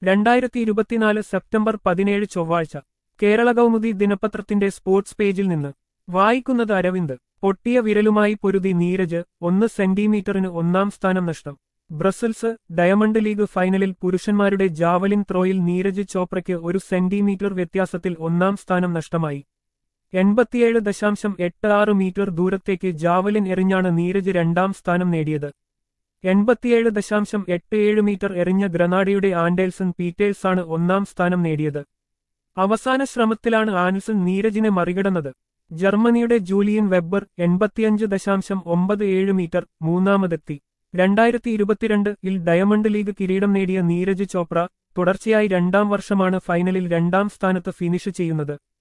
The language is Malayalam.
രണ്ടായിരത്തി ഇരുപത്തിനാല് സെപ്റ്റംബർ പതിനേഴ് ചൊവ്വാഴ്ച കേരള കൗമുദി ദിനപത്രത്തിന്റെ സ്പോർട്സ് പേജിൽ നിന്ന് വായിക്കുന്നത് അരവിന്ദ് പൊട്ടിയ വിരലുമായി പൊരുതി നീരജ് ഒന്ന് സെന്റിമീറ്ററിന് ഒന്നാം സ്ഥാനം നഷ്ടം ബ്രസൽസ് ഡയമണ്ട് ലീഗ് ഫൈനലിൽ പുരുഷന്മാരുടെ ജാവലിൻ ത്രോയിൽ നീരജ് ചോപ്രയ്ക്ക് ഒരു സെന്റിമീറ്റർ വ്യത്യാസത്തിൽ ഒന്നാം സ്ഥാനം നഷ്ടമായി എൺപത്തിയേഴ് ദശാംശം എട്ട് ആറ് മീറ്റർ ദൂരത്തേക്ക് ജാവലിൻ എറിഞ്ഞാണ് നീരജ് രണ്ടാം സ്ഥാനം നേടിയത് എൺപത്തിയേഴ് ദശാംശം എട്ട് ഏഴ് മീറ്റർ എറിഞ്ഞ ഗ്രനാഡയുടെ ആൻഡേൽസൺ പീറ്റേഴ്സാണ് ഒന്നാം സ്ഥാനം നേടിയത് അവസാന ശ്രമത്തിലാണ് ആൻസൺ നീരജിനെ മറികടന്നത് ജർമ്മനിയുടെ ജൂലിയൻ വെബ്ബർ എൺപത്തിയഞ്ച് ദശാംശം ഒമ്പത് ഏഴ് മീറ്റർ മൂന്നാമതെത്തി രണ്ടായിരത്തി ഇരുപത്തിരണ്ട് ഇൽ ഡയമണ്ട് ലീഗ് കിരീടം നേടിയ നീരജ് ചോപ്ര തുടർച്ചയായി രണ്ടാം വർഷമാണ് ഫൈനലിൽ രണ്ടാം സ്ഥാനത്ത് ഫിനിഷ് ചെയ്യുന്നത്